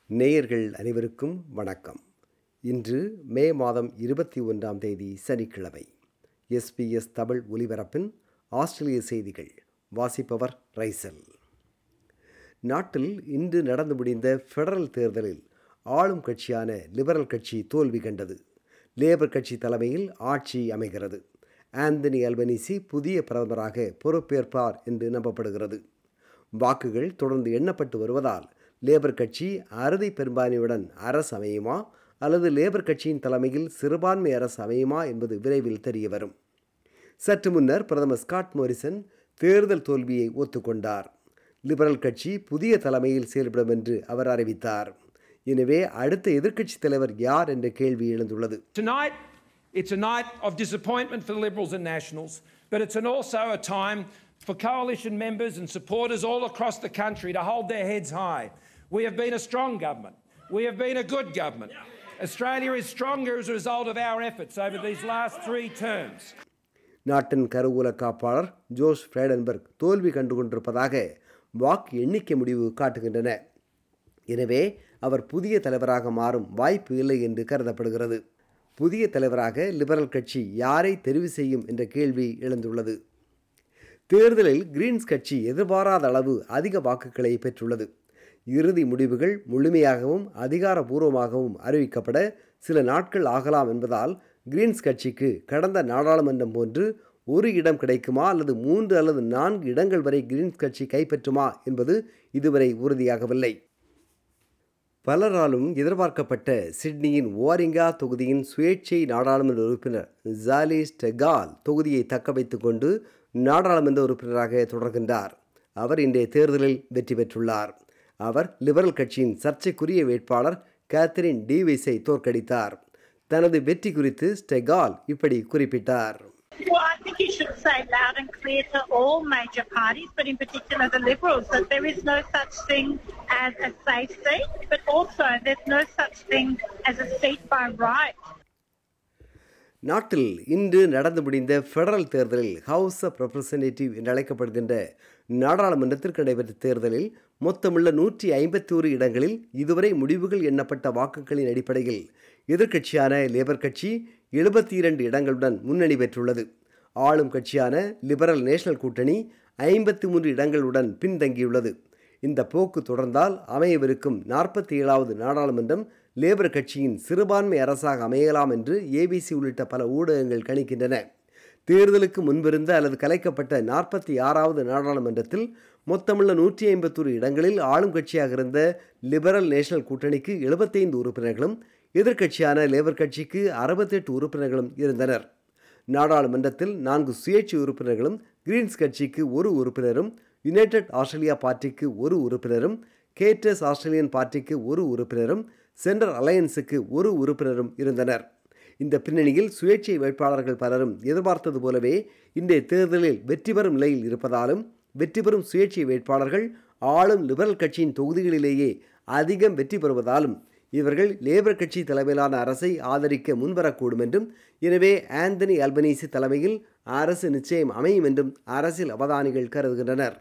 நேயர்கள் அனைவருக்கும் வணக்கம் இன்று மே மாதம் இருபத்தி ஒன்றாம் தேதி சனிக்கிழமை எஸ்பிஎஸ் தமிழ் ஒலிபரப்பின் ஆஸ்திரேலிய செய்திகள் வாசிப்பவர் ரைசல் நாட்டில் இன்று நடந்து முடிந்த ஃபெடரல் தேர்தலில் ஆளும் கட்சியான லிபரல் கட்சி தோல்வி கண்டது லேபர் கட்சி தலைமையில் ஆட்சி அமைகிறது ஆந்தனி அல்பனிசி புதிய பிரதமராக பொறுப்பேற்பார் என்று நம்பப்படுகிறது வாக்குகள் தொடர்ந்து எண்ணப்பட்டு வருவதால் லேபர் கட்சி அறுதி பெரும்பான்மையுடன் அரசு அமையுமா அல்லது லேபர் கட்சியின் தலைமையில் சிறுபான்மை அரசு அமையுமா என்பது விரைவில் தெரிய வரும் சற்று முன்னர் பிரதமர் ஸ்காட் மோரிசன் தேர்தல் தோல்வியை ஒத்துக்கொண்டார் லிபரல் கட்சி புதிய தலைமையில் செயல்படும் என்று அவர் அறிவித்தார் எனவே அடுத்த எதிர்க்கட்சித் தலைவர் யார் என்ற கேள்வி எழுந்துள்ளது Tonight, it's a night of disappointment for the Liberals and Nationals, but it's an also a time for coalition members and supporters all across the country to hold their heads high. We have been a strong government. We have been a good government. Australia is stronger as a result of our efforts over these last three terms. நாட்டின் கருவூல காப்பாளர் ஜோஷ் ஃப்ரேடன்பர்க் தோல்வி கண்டு கொண்டிருப்பதாக வாக்கு எண்ணிக்கை முடிவு காட்டுகின்றன எனவே அவர் புதிய தலைவராக மாறும் வாய்ப்பு இல்லை என்று கருதப்படுகிறது புதிய தலைவராக லிபரல் கட்சி யாரை தெரிவு செய்யும் என்ற கேள்வி எழுந்துள்ளது தேர்தலில் கிரீன்ஸ் கட்சி எதிர்பாராத அளவு அதிக வாக்குகளை பெற்றுள்ளது இறுதி முடிவுகள் முழுமையாகவும் அதிகாரபூர்வமாகவும் அறிவிக்கப்பட சில நாட்கள் ஆகலாம் என்பதால் கிரீன்ஸ் கட்சிக்கு கடந்த நாடாளுமன்றம் போன்று ஒரு இடம் கிடைக்குமா அல்லது மூன்று அல்லது நான்கு இடங்கள் வரை கிரீன்ஸ் கட்சி கைப்பற்றுமா என்பது இதுவரை உறுதியாகவில்லை பலராலும் எதிர்பார்க்கப்பட்ட சிட்னியின் ஓரிங்கா தொகுதியின் சுயேட்சை நாடாளுமன்ற உறுப்பினர் ஜாலி ஸ்டெகால் தொகுதியை தக்க வைத்துக் கொண்டு நாடாளுமன்ற உறுப்பினராக தொடர்கின்றார் அவர் இன்றைய தேர்தலில் வெற்றி பெற்றுள்ளார் அவர் லிபரல் கட்சியின் சர்ச்சைக்குரிய வேட்பாளர் கேத்தரின் டீவைஸை தோற்கடித்தார் தனது வெற்றி குறித்து ஸ்டெகால் இப்படி குறிப்பிட்டார் Well, I think you should say loud and clear to all major parties, but in particular the Liberals, that there is no such thing as a safe seat, but also there's no such thing as a seat by right. நாட்டில் இன்று நடந்து முடிந்த federal தேர்தலில் house of representative என்று அழைக்கப்படுகின்ற நாடாளுமன்றத்திற்கு நடைபெற்ற தேர்தலில் மொத்தமுள்ள நூற்றி ஐம்பத்தி ஒரு இடங்களில் இதுவரை முடிவுகள் எண்ணப்பட்ட வாக்குகளின் அடிப்படையில் எதிர்க்கட்சியான லேபர் கட்சி எழுபத்தி இரண்டு இடங்களுடன் முன்னணி பெற்றுள்ளது ஆளும் கட்சியான லிபரல் நேஷனல் கூட்டணி ஐம்பத்தி மூன்று இடங்களுடன் பின்தங்கியுள்ளது இந்த போக்கு தொடர்ந்தால் அமையவிருக்கும் நாற்பத்தி ஏழாவது நாடாளுமன்றம் லேபர் கட்சியின் சிறுபான்மை அரசாக அமையலாம் என்று ஏபிசி உள்ளிட்ட பல ஊடகங்கள் கணிக்கின்றன தேர்தலுக்கு முன்பிருந்த அல்லது கலைக்கப்பட்ட நாற்பத்தி ஆறாவது நாடாளுமன்றத்தில் மொத்தமுள்ள நூற்றி ஐம்பத்தொரு இடங்களில் ஆளும் கட்சியாக இருந்த லிபரல் நேஷனல் கூட்டணிக்கு எழுபத்தைந்து உறுப்பினர்களும் எதிர்க்கட்சியான லேபர் கட்சிக்கு அறுபத்தெட்டு உறுப்பினர்களும் இருந்தனர் நாடாளுமன்றத்தில் நான்கு சுயேட்சை உறுப்பினர்களும் கிரீன்ஸ் கட்சிக்கு ஒரு உறுப்பினரும் யுனைடெட் ஆஸ்திரேலியா பார்ட்டிக்கு ஒரு உறுப்பினரும் கேட்டஸ் ஆஸ்திரேலியன் பார்ட்டிக்கு ஒரு உறுப்பினரும் சென்ட்ரல் அலையன்ஸுக்கு ஒரு உறுப்பினரும் இருந்தனர் இந்த பின்னணியில் சுயேட்சை வேட்பாளர்கள் பலரும் எதிர்பார்த்தது போலவே இன்றைய தேர்தலில் வெற்றி பெறும் நிலையில் இருப்பதாலும் வெற்றி பெறும் சுயேட்சை வேட்பாளர்கள் ஆளும் லிபரல் கட்சியின் தொகுதிகளிலேயே அதிகம் வெற்றி பெறுவதாலும் இவர்கள் லேபர் கட்சி தலைமையிலான அரசை ஆதரிக்க முன்வரக்கூடும் என்றும் எனவே ஆந்தனி அல்பனீசி தலைமையில் அரசு நிச்சயம் அமையும் என்றும் அரசியல் அவதானிகள் கருதுகின்றனர்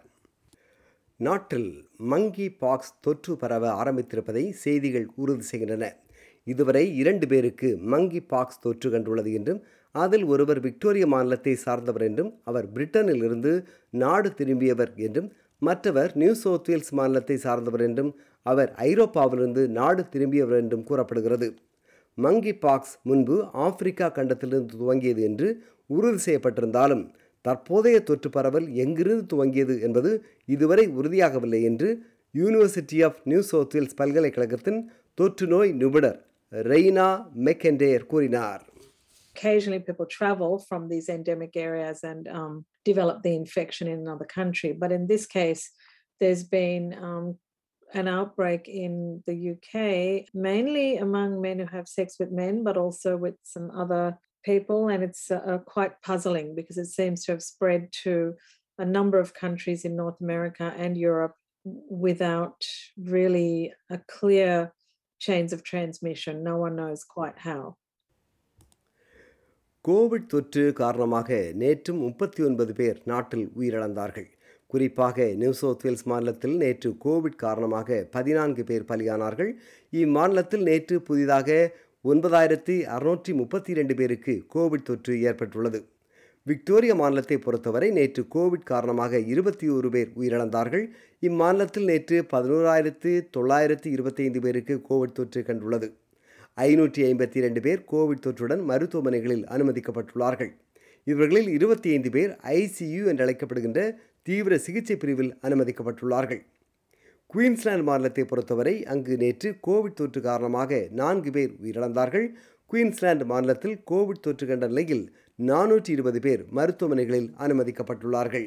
நாட்டில் மங்கி பாக்ஸ் தொற்று பரவ ஆரம்பித்திருப்பதை செய்திகள் உறுதி செய்கின்றன இதுவரை இரண்டு பேருக்கு மங்கி பாக்ஸ் தொற்று கண்டுள்ளது என்றும் அதில் ஒருவர் விக்டோரிய மாநிலத்தை சார்ந்தவர் என்றும் அவர் பிரிட்டனில் இருந்து நாடு திரும்பியவர் என்றும் மற்றவர் நியூ சவுத் வேல்ஸ் மாநிலத்தை சார்ந்தவர் என்றும் அவர் ஐரோப்பாவிலிருந்து நாடு திரும்பியவர் என்றும் கூறப்படுகிறது மங்கி பாக்ஸ் முன்பு ஆப்பிரிக்கா கண்டத்திலிருந்து துவங்கியது என்று உறுதி செய்யப்பட்டிருந்தாலும் தற்போதைய தொற்று பரவல் எங்கிருந்து துவங்கியது என்பது இதுவரை உறுதியாகவில்லை என்று university of New South Wales பல்கலைக்கழகத்தின் தொற்று நோய் நிபுணர் ரெய்னா மெக்கெண்டேயர் கூறினார் occasionally people travel from these endemic areas and um, develop the infection in another country. But in this case, there's been um, an outbreak in the UK, mainly among men who have sex with men, but also with some other people. And it's uh, quite puzzling because it seems to have spread to a number of countries in North America and Europe without really a clear chains of transmission. No one knows quite how. COVID தொற்று காரணமாக நேற்றும் முப்பத்தி ஒன்பது பேர் நாட்டில் உயிரிழந்தார்கள் குறிப்பாக new South Wales மாநிலத்தில் நேற்று கோவிட் காரணமாக பதினான்கு பேர் பலியானார்கள் இம்மாநிலத்தில் நேற்று புதிதாக ஒன்பதாயிரத்தி அறுநூற்றி முப்பத்தி இரண்டு பேருக்கு கோவிட் தொற்று ஏற்பட்டுள்ளது விக்டோரியா மாநிலத்தை பொறுத்தவரை நேற்று கோவிட் காரணமாக இருபத்தி ஒரு பேர் உயிரிழந்தார்கள் இம்மாநிலத்தில் நேற்று பதினோராயிரத்து தொள்ளாயிரத்து இருபத்தைந்து பேருக்கு கோவிட் தொற்று கண்டுள்ளது ஐநூற்றி ஐம்பத்தி இரண்டு பேர் கோவிட் தொற்றுடன் மருத்துவமனைகளில் அனுமதிக்கப்பட்டுள்ளார்கள் இவர்களில் இருபத்தி ஐந்து பேர் ஐசியு என்று அழைக்கப்படுகின்ற தீவிர சிகிச்சை பிரிவில் அனுமதிக்கப்பட்டுள்ளார்கள் குயின்ஸ்லாந்து மாநிலத்தை பொறுத்தவரை அங்கு நேற்று கோவிட் தொற்று காரணமாக நான்கு பேர் உயிரிழந்தார்கள் குயின்ஸ்லாந்து மாநிலத்தில் கோவிட் தொற்று கண்ட நிலையில் நானூற்றி இருபது பேர் மருத்துவமனைகளில் அனுமதிக்கப்பட்டுள்ளார்கள்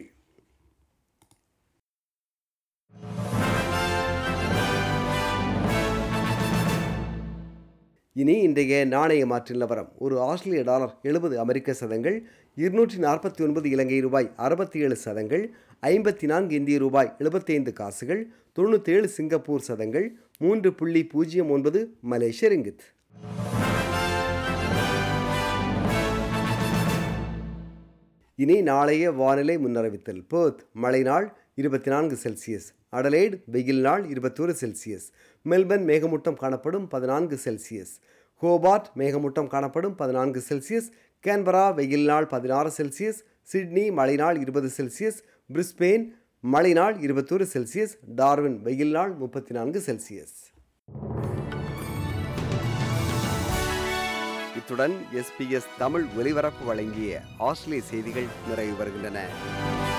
இனி இன்றைய நாணய மாற்று நிலவரம் ஒரு ஆஸ்திரேலிய டாலர் எழுபது அமெரிக்க சதங்கள் இருநூற்றி நாற்பத்தி ஒன்பது இலங்கை ரூபாய் அறுபத்தி ஏழு சதங்கள் ஐம்பத்தி நான்கு இந்திய ரூபாய் எழுபத்தைந்து காசுகள் தொண்ணூற்றேழு சிங்கப்பூர் சதங்கள் மூன்று புள்ளி பூஜ்ஜியம் ஒன்பது மலேசிய ரிங்கித் இனி நாளைய வானிலை முன்னறிவித்தல் பேர்த் மழை நாள் இருபத்தி நான்கு செல்சியஸ் அடலைட் வெயில் நாள் இருபத்தோரு செல்சியஸ் மெல்பர்ன் மேகமூட்டம் காணப்படும் பதினான்கு செல்சியஸ் ஹோபார்ட் மேகமூட்டம் காணப்படும் பதினான்கு செல்சியஸ் கேன்பரா வெயில் நாள் பதினாறு செல்சியஸ் சிட்னி மழை நாள் இருபது செல்சியஸ் பிரிஸ்பெயின் மழை நாள் இருபத்தோரு செல்சியஸ் டார்வின் வெயில் நாள் முப்பத்தி நான்கு செல்சியஸ் இத்துடன் எஸ்பிஎஸ் தமிழ் ஒலிபரப்பு வழங்கிய ஆஸ்திரேலிய செய்திகள் நிறைவு வருகின்றன